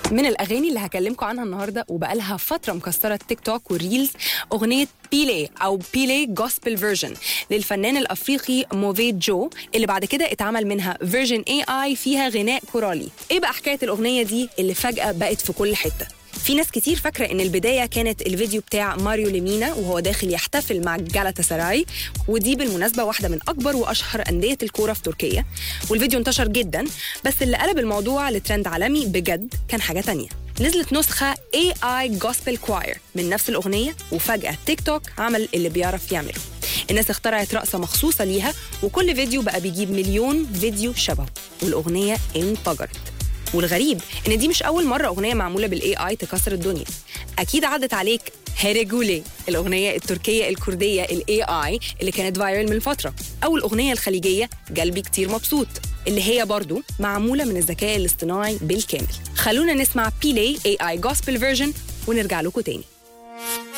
من الاغاني اللي هكلمكم عنها النهارده وبقالها فتره مكسره تيك توك والريلز اغنيه بيلي او بيلي جوسبل فيرجن للفنان الافريقي موفي جو اللي بعد كده اتعمل منها فيرجن اي اي فيها غناء كورالي ايه بقى حكايه الاغنيه دي اللي فجاه بقت في كل حته في ناس كتير فاكرة إن البداية كانت الفيديو بتاع ماريو ليمينا وهو داخل يحتفل مع جالاتا سراي ودي بالمناسبة واحدة من أكبر وأشهر أندية الكورة في تركيا والفيديو انتشر جدا بس اللي قلب الموضوع لترند عالمي بجد كان حاجة تانية نزلت نسخة AI Gospel Choir من نفس الأغنية وفجأة تيك توك عمل اللي بيعرف يعمله الناس اخترعت رقصة مخصوصة ليها وكل فيديو بقى بيجيب مليون فيديو شبهه والأغنية انفجرت والغريب ان دي مش اول مره اغنيه معموله بالاي اي تكسر الدنيا اكيد عدت عليك هيريجولي الاغنيه التركيه الكرديه الاي اي اللي كانت فايرل من فتره او الاغنيه الخليجيه قلبي كتير مبسوط اللي هي برضو معموله من الذكاء الاصطناعي بالكامل خلونا نسمع بيلي اي اي جوسبل فيرجن ونرجع لكم تاني